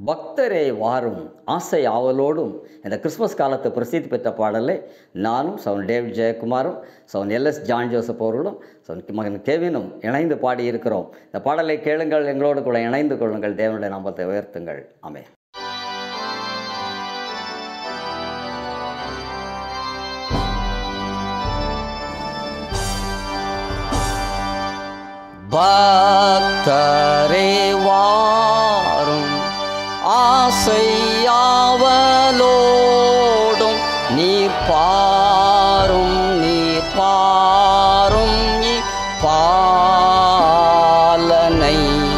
பக்தரே வாரும் ஆசை ஆவலோடும் இந்த கிறிஸ்மஸ் காலத்தை பிரசித்தி பெற்ற பாடலை நானும் சவுன் டேவிட் ஜெயக்குமாரும் சவுன் எல்எஸ் ஜான் ஜோசப் அவர்களும் சவுன் மகன் கெவினும் இணைந்து பாடியிருக்கிறோம் இந்த பாடலை கேளுங்கள் எங்களோடு கூட இணைந்து கொள்ளுங்கள் தேவனுடைய நாமத்தை உயர்த்துங்கள் ஆமே பக்தரே வாரும் ஆசையாவலோடும் நீர் பாரும் நீர் பாரும் பாலனை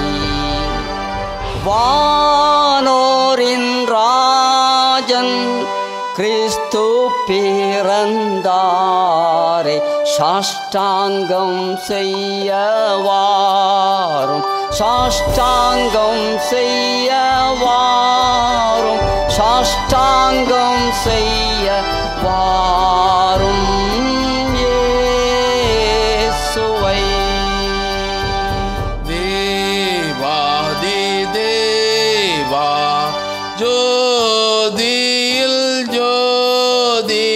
வானோரின் ராஜன் கிறிஸ்து பிறந்தாரே சாஷ்டாங்கம் செய்ய வாரும் சாஷ்டாங்கம் செய்ய வாரும் சாஷ்டாங்கம் செய்ய வாரும் இயேசுவை தேவாதி தேவா ஜோதியில் ஜோதி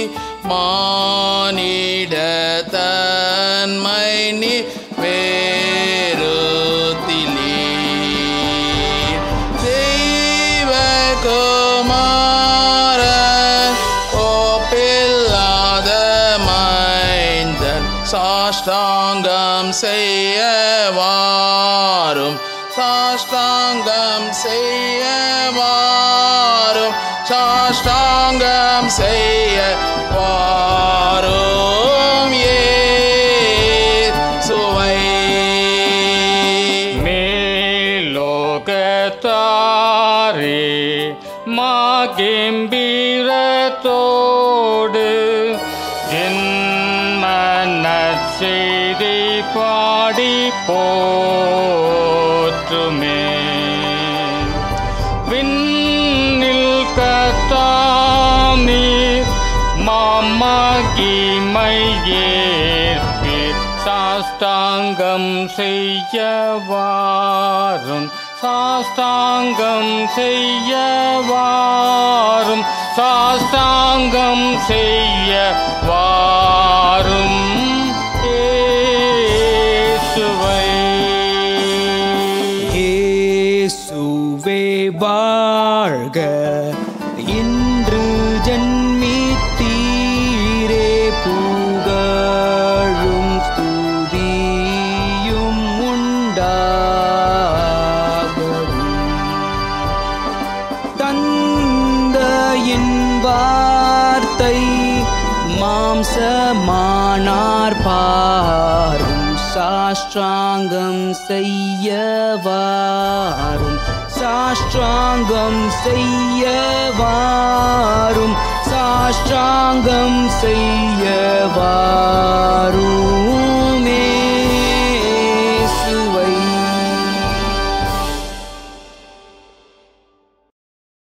மானிட தன்மை நீ வேறுத்திலே தெய்வ குமார கோப்பில்லாத மைந்தன் சாஷ்டாங்கம் செய்ய வாரும் சாஷ்டாங்கம் செய்ய வாரும் சாஷ்டாங்கம் செய்ய வாரும் சுவை மேலோகத்தாரே மாகெம்பீரத்தோடு ஜென்மன செய்தி பாடி போற்றுமே விண்ணில் கத்தாமி மாமகிமையேற்பீர் சாஷ்டாங்கம் செய்ய வாரும் சாஷ்டாங்கம் செய்ய வாரும் சாஷ்டாங்கம் செய்ய வாரும் இயேசுவை இயேசுவே வாழ்க இன்று ஜன்மித்தீரே புகழும் ஸ்துதியும் உண்டாகவும் தந்தையின் வார்த்தை மாம்சமானார் பாரும் சாஷ்டாங்கம் செய்ய வாரும் சாஷ்டாங்கம் செய்ய வாரும் சாஷ்டாங்கம் செய்ய வாரும்